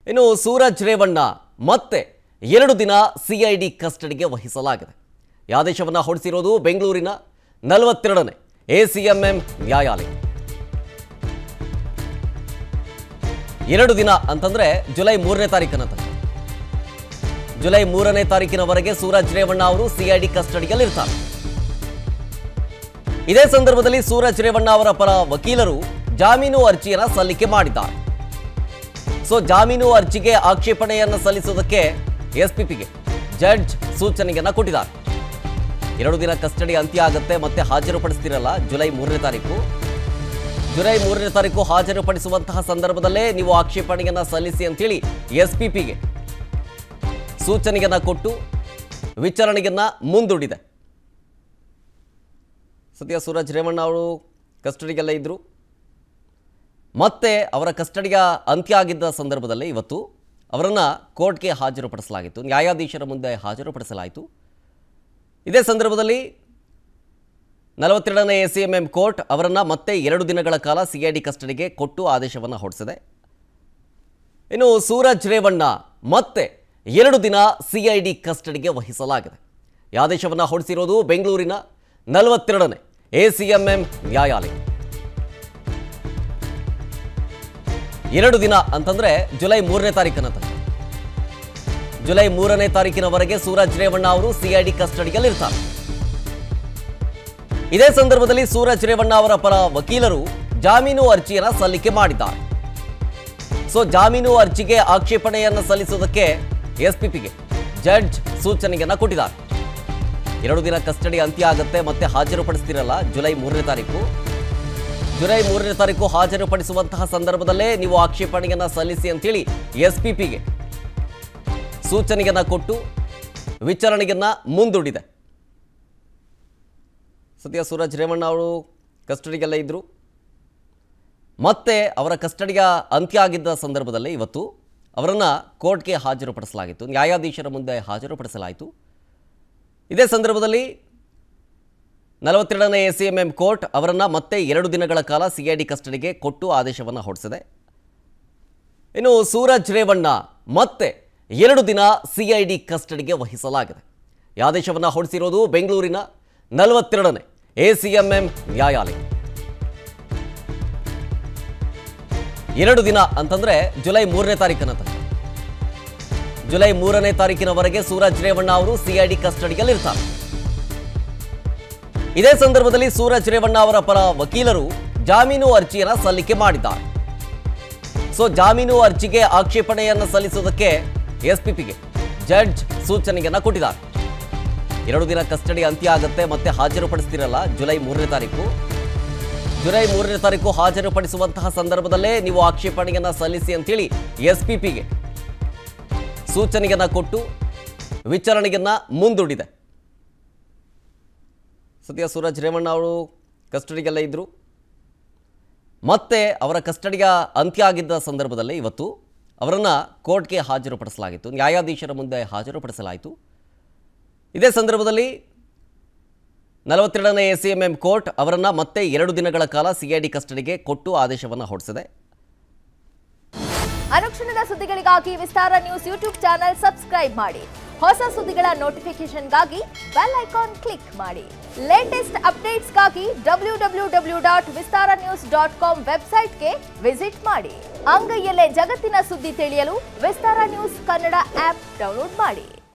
ಇನ್ನು ಸೂರಜ್ ರೇವಣ್ಣ ಮತ್ತೆ ಎರಡು ದಿನ ಸಿಐಡಿ ಕಸ್ಟಡಿಗೆ ವಹಿಸಲಾಗಿದೆ ಈ ಆದೇಶವನ್ನು ಹೊರಡಿಸಿರೋದು ಬೆಂಗಳೂರಿನ ನಲವತ್ತೆರಡನೇ ಎಸಿಎಂಎಂ ನ್ಯಾಯಾಲಯ ಎರಡು ದಿನ ಅಂತಂದ್ರೆ ಜುಲೈ ಮೂರನೇ ತಾರೀಕಿನ ತನಕ ಜುಲೈ ಮೂರನೇ ತಾರೀಕಿನವರೆಗೆ ಸೂರಜ್ ರೇವಣ್ಣ ಅವರು ಸಿಐಡಿ ಕಸ್ಟಡಿಯಲ್ಲಿರ್ತಾರೆ ಇದೇ ಸಂದರ್ಭದಲ್ಲಿ ಸೂರಜ್ ರೇವಣ್ಣ ಅವರ ಪರ ವಕೀಲರು ಜಾಮೀನು ಅರ್ಜಿಯನ್ನ ಸಲ್ಲಿಕೆ ಮಾಡಿದ್ದಾರೆ ಸೊ ಜಾಮೀನು ಅರ್ಜಿಗೆ ಆಕ್ಷೇಪಣೆಯನ್ನು ಸಲ್ಲಿಸುವುದಕ್ಕೆ ಎಸ್ಪಿಪಿಗೆ ಜಡ್ಜ್ ಸೂಚನೆಯನ್ನ ಕೊಟ್ಟಿದ್ದಾರೆ ಎರಡು ದಿನ ಕಸ್ಟಡಿ ಅಂತ್ಯ ಆಗುತ್ತೆ ಮತ್ತೆ ಹಾಜರುಪಡಿಸ್ತಿರಲ್ಲ ಜುಲೈ ಮೂರನೇ ತಾರೀಕು ಜುಲೈ ಮೂರನೇ ತಾರೀಕು ಹಾಜರುಪಡಿಸುವಂತಹ ಸಂದರ್ಭದಲ್ಲೇ ನೀವು ಆಕ್ಷೇಪಣೆಯನ್ನ ಸಲ್ಲಿಸಿ ಅಂತೇಳಿ ಎಸ್ಪಿಪಿಗೆ ಸೂಚನೆಯನ್ನ ಕೊಟ್ಟು ವಿಚಾರಣೆಯನ್ನ ಮುಂದೂಡಿದೆ ಸದ್ಯ ಸೂರಜ್ ರೇವಣ್ಣ ಅವರು ಕಸ್ಟಡಿಗೆಲ್ಲ ಇದ್ದರು ಮತ್ತೆ ಅವರ ಕಸ್ಟಡಿಯ ಅಂತ್ಯ ಆಗಿದ್ದ ಸಂದರ್ಭದಲ್ಲಿ ಇವತ್ತು ಅವರನ್ನು ಕೋರ್ಟ್ಗೆ ಹಾಜರುಪಡಿಸಲಾಗಿತ್ತು ನ್ಯಾಯಾಧೀಶರ ಮುಂದೆ ಹಾಜರುಪಡಿಸಲಾಯಿತು ಇದೇ ಸಂದರ್ಭದಲ್ಲಿ ನಲವತ್ತೆರಡನೇ A C M M court ಅವರನ್ನು ಮತ್ತೆ ಎರಡು ದಿನಗಳ ಕಾಲ ಸಿ ಐ ಡಿ ಕಸ್ಟಡಿಗೆ ಕೊಟ್ಟು ಆದೇಶವನ್ನು ಹೊರಡಿಸಿದೆ ಇನ್ನು ಸೂರಜ್ ರೇವಣ್ಣ ಮತ್ತೆ ಎರಡು ದಿನ ಸಿಐಡಿ ಕಸ್ಟಡಿಗೆ ವಹಿಸಲಾಗಿದೆ ಈ ಆದೇಶವನ್ನು ಹೊರಡಿಸಿರೋದು ಬೆಂಗಳೂರಿನ ನಲವತ್ತೆರಡನೇ ಎಸಿಎಂಎಂ ನ್ಯಾಯಾಲಯ ಎರಡು ದಿನ ಅಂತಂದ್ರೆ ಜುಲೈ ಮೂರನೇ ತಾರೀಕಿನ ತನಕ ಜುಲೈ ಮೂರನೇ ತಾರೀಕಿನವರೆಗೆ ಸೂರಜ್ ರೇವಣ್ಣ ಅವರು ಸಿಐಡಿ ಕಸ್ಟಡಿಯಲ್ಲಿರ್ತಾರೆ ಇದೇ ಸಂದರ್ಭದಲ್ಲಿ ಸೂರಜ್ ರೇವಣ್ಣ ಅವರ ಪರ ವಕೀಲರು ಜಾಮೀನು ಅರ್ಜಿಯನ್ನ ಸಲ್ಲಿಕೆ ಮಾಡಿದ್ದಾರೆ ಸೊ ಜಾಮೀನು ಅರ್ಜಿಗೆ ಆಕ್ಷೇಪಣೆಯನ್ನು ಸಲ್ಲಿಸುವುದಕ್ಕೆ ಎಸ್ಪಿಪಿಗೆ ಜಡ್ಜ್ ಸೂಚನೆಯನ್ನ ಕೊಟ್ಟಿದ್ದಾರೆ ಎರಡು ದಿನ ಕಸ್ಟಡಿ ಅಂತ್ಯ ಆಗುತ್ತೆ ಮತ್ತೆ ಹಾಜರುಪಡಿಸ್ತಿರಲ್ಲ ಜುಲೈ ಮೂರನೇ ತಾರೀಕು ಜುಲೈ ಮೂರನೇ ತಾರೀಕು ಹಾಜರುಪಡಿಸುವಂತಹ ಸಂದರ್ಭದಲ್ಲೇ ನೀವು ಆಕ್ಷೇಪಣೆಯನ್ನ ಸಲ್ಲಿಸಿ ಅಂತೇಳಿ ಎಸ್ಪಿಪಿಗೆ ಸೂಚನೆಯನ್ನ ಕೊಟ್ಟು ವಿಚಾರಣೆಯನ್ನ ಮುಂದೂಡಿದೆ ಸದ್ಯ ಸೂರಜ್ ರೇವಣ್ಣ ಅವರು ಕಸ್ಟಡಿಗೆಲ್ಲ ಇದ್ದರು ಮತ್ತೆ ಅವರ ಕಸ್ಟಡಿಯ ಅಂತ್ಯ ಆಗಿದ್ದ ಸಂದರ್ಭದಲ್ಲಿ ಇವತ್ತು ಅವರನ್ನು ಕೋರ್ಟ್ಗೆ ಹಾಜರುಪಡಿಸಲಾಗಿತ್ತು ನ್ಯಾಯಾಧೀಶರ ಮುಂದೆ ಹಾಜರುಪಡಿಸಲಾಯಿತು ಇದೇ ಸಂದರ್ಭದಲ್ಲಿ ನಲವತ್ತೆರಡನೇ A C M M court ಅವರನ್ನು ಮತ್ತೆ ಎರಡು ದಿನಗಳ ಕಾಲ ಸಿಐಡಿ ಕಸ್ಟಡಿಗೆ ಕೊಟ್ಟು ಆದೇಶವನ್ನು ಹೊರಡಿಸಿದೆ ಇನ್ನು ಸೂರಜ್ ರೇವಣ್ಣ ಮತ್ತೆ ಎರಡು ದಿನ ಸಿಐಡಿ ಕಸ್ಟಡಿಗೆ ವಹಿಸಲಾಗಿದೆ ಈ ಆದೇಶವನ್ನು ಹೊರಡಿಸಿರೋದು ಬೆಂಗಳೂರಿನ ನಲವತ್ತೆರಡನೇ ಎಸಿಎಂಎಂ ನ್ಯಾಯಾಲಯ ಎರಡು ದಿನ ಅಂತಂದ್ರೆ ಜುಲೈ ಮೂರನೇ ತಾರೀಕಿನ ತನಕ ಜುಲೈ ಮೂರನೇ ತಾರೀಕಿನವರೆಗೆ ಸೂರಜ್ ರೇವಣ್ಣ ಅವರು ಸಿಐಡಿ ಕಸ್ಟಡಿಯಲ್ಲಿರ್ತಾರೆ ಇದೇ ಸಂದರ್ಭದಲ್ಲಿ ಸೂರಜ್ ರೇವಣ್ಣ ಅವರ ಪರ ವಕೀಲರು ಜಾಮೀನು ಅರ್ಜಿಯನ್ನ ಸಲ್ಲಿಕೆ ಮಾಡಿದ್ದಾರೆ ಸೊ ಜಾಮೀನು ಅರ್ಜಿಗೆ ಆಕ್ಷೇಪಣೆಯನ್ನು ಸಲ್ಲಿಸುವುದಕ್ಕೆ ಎಸ್ಪಿಪಿಗೆ ಜಡ್ಜ್ ಸೂಚನೆಯನ್ನ ಕೊಟ್ಟಿದ್ದಾರೆ ಎರಡು ದಿನ ಕಸ್ಟಡಿ ಅಂತ್ಯ ಆಗುತ್ತೆ ಮತ್ತೆ ಹಾಜರುಪಡಿಸ್ತಿರಲ್ಲ ಜುಲೈ ಮೂರನೇ ತಾರೀಕು ಜುಲೈ ಮೂರನೇ ತಾರೀಕು ಹಾಜರುಪಡಿಸುವಂತಹ ಸಂದರ್ಭದಲ್ಲೇ ನೀವು ಆಕ್ಷೇಪಣೆಯನ್ನ ಸಲ್ಲಿಸಿ ಅಂತೇಳಿ ಎಸ್ಪಿಪಿಗೆ ಸೂಚನೆಯನ್ನ ಕೊಟ್ಟು ವಿಚಾರಣೆಯನ್ನ ಮುಂದೂಡಿದೆ ಸದ್ಯ ಸೂರಜ್ ರೇವಣ್ಣ ಅವರು ಕಸ್ಟಡಿಗೆಲ್ಲ ಇದ್ದರು ಮತ್ತೆ ಅವರ ಕಸ್ಟಡಿಯ ಅಂತ್ಯ ಆಗಿದ್ದ ಸಂದರ್ಭದಲ್ಲಿ ಇವತ್ತು ಅವರನ್ನು ಕೋರ್ಟ್ಗೆ ಹಾಜರುಪಡಿಸಲಾಗಿತ್ತು ನ್ಯಾಯಾಧೀಶರ ಮುಂದೆ ಹಾಜರುಪಡಿಸಲಾಯಿತು ಇದೇ ಸಂದರ್ಭದಲ್ಲಿ ನಲವತ್ತೆರಡನೇ A C M M court ಅವರನ್ನು ಮತ್ತೆ ಎರಡು ದಿನಗಳ ಕಾಲ ಸಿಐಡಿ ಕಸ್ಟಡಿಗೆ ಕೊಟ್ಟು ಆದೇಶವನ್ನು ಹೊರಡಿಸಿದೆ ಅನುಕ್ಷಣದ ಸುದ್ದಿಗಳಿಗಾಗಿ Vistara news YouTube channel subscribe ಮಾಡಿ ಹೊಸ ಸುದ್ದಿಗಳ ನೋಟಿಫಿಕೇಶನ್ಗಾಗಿ ಬೆಲ್ ಐಕಾನ್ ಕ್ಲಿಕ್ ಮಾಡಿ ಲೇಟೆಸ್ಟ್ ಅಪ್ಡೇಟ್ಸ್ಗಾಗಿ W W W dot Vistara news dot com ವೆಬ್ಸೈಟ್ಗೆ ವಿಸಿಟ್ ಮಾಡಿ ಅಂಗೈಯಲ್ಲೇ ಜಗತ್ತಿನ ಸುದ್ದಿ ತಿಳಿಯಲು Vistara news Kannada app download ಮಾಡಿ